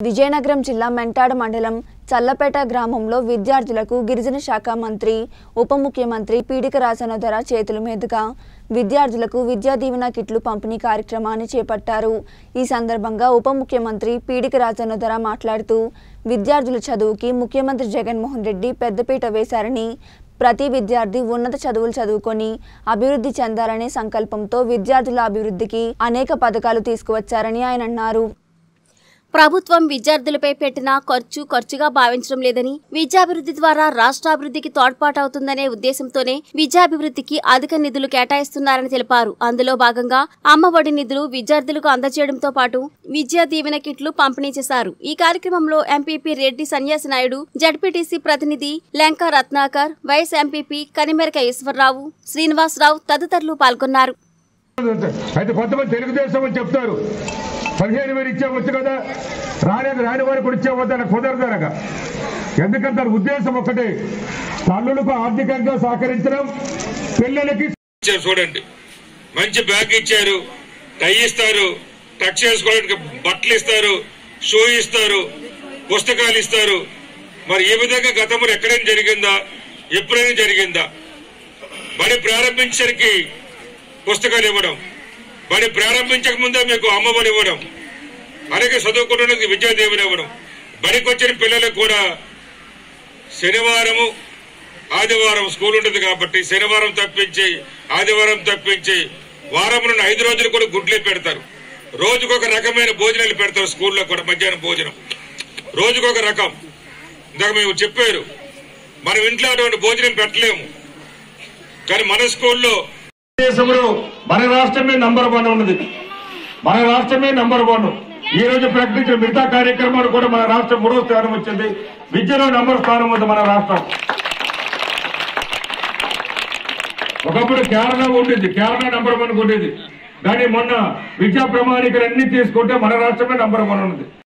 విజయనగరం జిల్లా మెంటాడ మండలం చల్లపేట గ్రామంలో విద్యార్థులకు గిరిజన శాఖ మంత్రి ఉప ముఖ్యమంత్రి పీడిక రాజనోదర చేతుల మీదుగా విద్యార్థులకు విద్యా దీవెన కిట్లు పంపిణీ కార్యక్రమాన్ని చేపట్టారు ఈ సందర్భంగా ఉప ముఖ్యమంత్రి పీడిక రాజనోదర మాట్లాడుతూ విద్యార్థుల చదువుకి ముఖ్యమంత్రి జగన్మోహన్ రెడ్డి పెద్దపీట వేశారని ప్రతి విద్యార్థి ఉన్నత చదువులు చదువుకొని అభివృద్ధి చెందాలనే సంకల్పంతో విద్యార్థుల అభివృద్ధికి అనేక పథకాలు తీసుకువచ్చారని ఆయన అన్నారు ప్రభుత్వం విద్యార్థులపై పెట్టిన ఖర్చు ఖర్చుగా భావించడం లేదని విద్యాభివృద్ధి ద్వారా రాష్ట్రాభివృద్ధికి తోడ్పాటవుతుందనే ఉద్దేశంతోనే విద్యాభివృద్ధికి అధిక నిధులు కేటాయిస్తున్నారని తెలిపారు అందులో భాగంగా అమ్మఒడి నిధులు విద్యార్థులకు అందజేయడంతో పాటు విద్యా దీవెన కిట్లు పంపిణీ చేశారు ఈ కార్యక్రమంలో ఎంపీపీ రెడ్డి సన్యాసి నాయుడు జడ్పీటీసీ ప్రతినిధి లంకా రత్నాకర్ వైస్ ఎంపీపీ కనిమెరక ఈశ్వరరావు శ్రీనివాసరావు తదితరులు పాల్గొన్నారు అయితే కొంతమంది తెలుగుదేశం అని చెప్తారు పదిహేను వేలు ఇచ్చేవచ్చు కదా రాలేక రాని వారికి కూడా ఇచ్చేవద్దు అని కుదరదు అనగా ఎందుకంటే దాని ఉద్దేశం ఒకటే తల్లులకు ఆర్థికంగా సహకరించడం పిల్లలకి ఇచ్చారు చూడండి మంచి బ్యాగ్ ఇచ్చారు టై ఇస్తారు టచ్ చేసుకోవడానికి బట్టలు ఇస్తారు షూ ఇస్తారు పుస్తకాలు ఇస్తారు మరి ఈ విధంగా గతంలో ఎక్కడైనా జరిగిందా ఎప్పుడైనా జరిగిందా బడి ప్రారంభించడానికి పుస్తకాలు ఇవ్వడం బడి ప్రారంభించక ముందే మీకు అమ్మఒడి ఇవ్వడం అలాగే చదువుకుంటున్నది విద్యాదేవుని ఇవ్వడం బడికి వచ్చిన పిల్లలకు కూడా శనివారము ఆదివారం స్కూల్ ఉంటుంది కాబట్టి శనివారం తప్పించి ఆదివారం తప్పించి వారం నుండి ఐదు రోజులు కూడా గుడ్లే పెడతారు రోజుకొక రకమైన భోజనాలు పెడతారు స్కూల్లో కూడా మధ్యాహ్నం భోజనం రోజుకొక రకం ఇందాక మేము చెప్పారు మనం ఇంట్లో అటువంటి భోజనం పెట్టలేము కానీ మన స్కూల్లో దేశంలో మన రాష్ట్రమే నంబర్ వన్ ఉన్నది మన రాష్ట్రమే నంబర్ వన్ ఈ రోజు ప్రకటించిన మిగతా కార్యక్రమాలు కూడా మన రాష్ట్రం మూడో స్థానం వచ్చింది విద్యలో నంబర్ స్థానం ఉంది మన రాష్ట్రం ఒకప్పుడు కేరళ ఉండేది కేరళ నంబర్ వన్ ఉండేది కానీ మొన్న విద్యా ప్రమాణికలు అన్ని తీసుకుంటే మన రాష్ట్రమే నంబర్ వన్ ఉన్నది